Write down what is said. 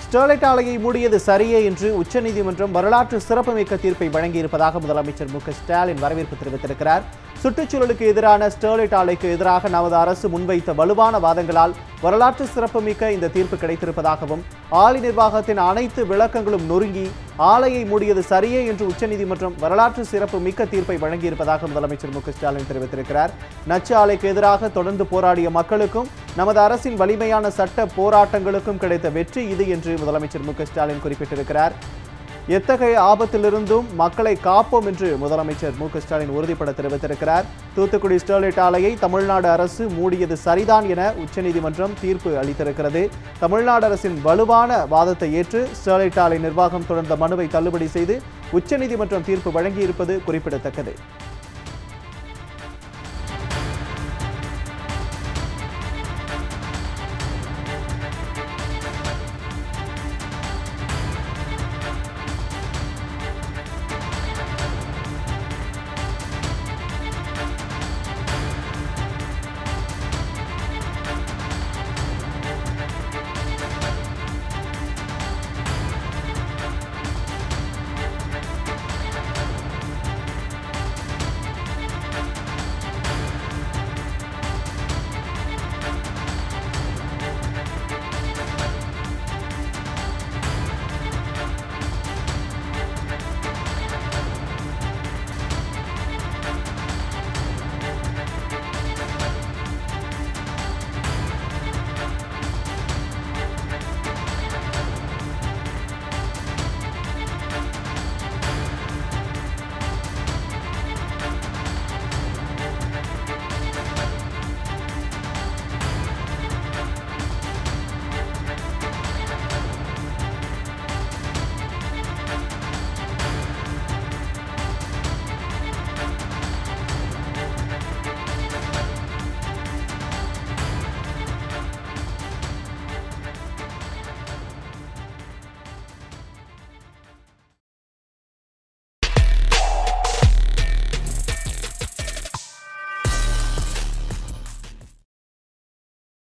Sterlite ஆலையை மூடியது சரியே என்று உச்சநீதிமன்றம் வரலாற்று சிறப்புமிக்க தீர்ப்பை வழங்கியிருப்பதாக முதலமைச்சர் மு க ஸ்டாலின் வரவேற்பு தெரிவித்திருக்கிறார் சுற்றுச்சூழலுக்கு எதிரான ஸ்டெர்லைட் ஆலைக்கு எதிராக நமது அரசு முன்வைத்த வலுவான வாதங்களால் வரலாற்று சிறப்புமிக்க இந்த தீர்ப்பு கிடைத்திருப்பதாகவும் ஆலை நிர்வாகத்தின் அனைத்து விளக்கங்களும் நொறுங்கி ஆலையை மூடியது சரியே என்று உச்சநீதிமன்றம் வரலாற்று சிறப்பு மிக்க தீர்ப்பை வழங்கியிருப்பதாக முதலமைச்சர் மு க ஸ்டாலின் தெரிவித்திருக்கிறார் நச்சு ஆலைக்கு எதிராக தொடர்ந்து போராடிய மக்களுக்கும் நமது அரசின் வலிமையான சட்ட போராட்டங்களுக்கும் கிடைத்த வெற்றி இது என்று முதலமைச்சர் மு க ஸ்டாலின் குறிப்பிட்டிருக்கிறார் எத்தகைய ஆபத்திலிருந்தும் மக்களை காப்போம் என்று முதலமைச்சர் மு க ஸ்டாலின் உறுதிப்பட தெரிவித்திருக்கிறார் தூத்துக்குடி ஸ்டெர்லைட் ஆலையை தமிழ்நாடு அரசு மூடியது சரிதான் என உச்சநீதிமன்றம் தீர்ப்பு அளித்திருக்கிறது தமிழ்நாடு அரசின் வலுவான வாதத்தை ஏற்று ஸ்டெர்லைட் ஆலை நிர்வாகம் தொடர்ந்த மனுவை தள்ளுபடி செய்து உச்சநீதிமன்றம் தீர்ப்பு வழங்கியிருப்பது குறிப்பிடத்தக்கது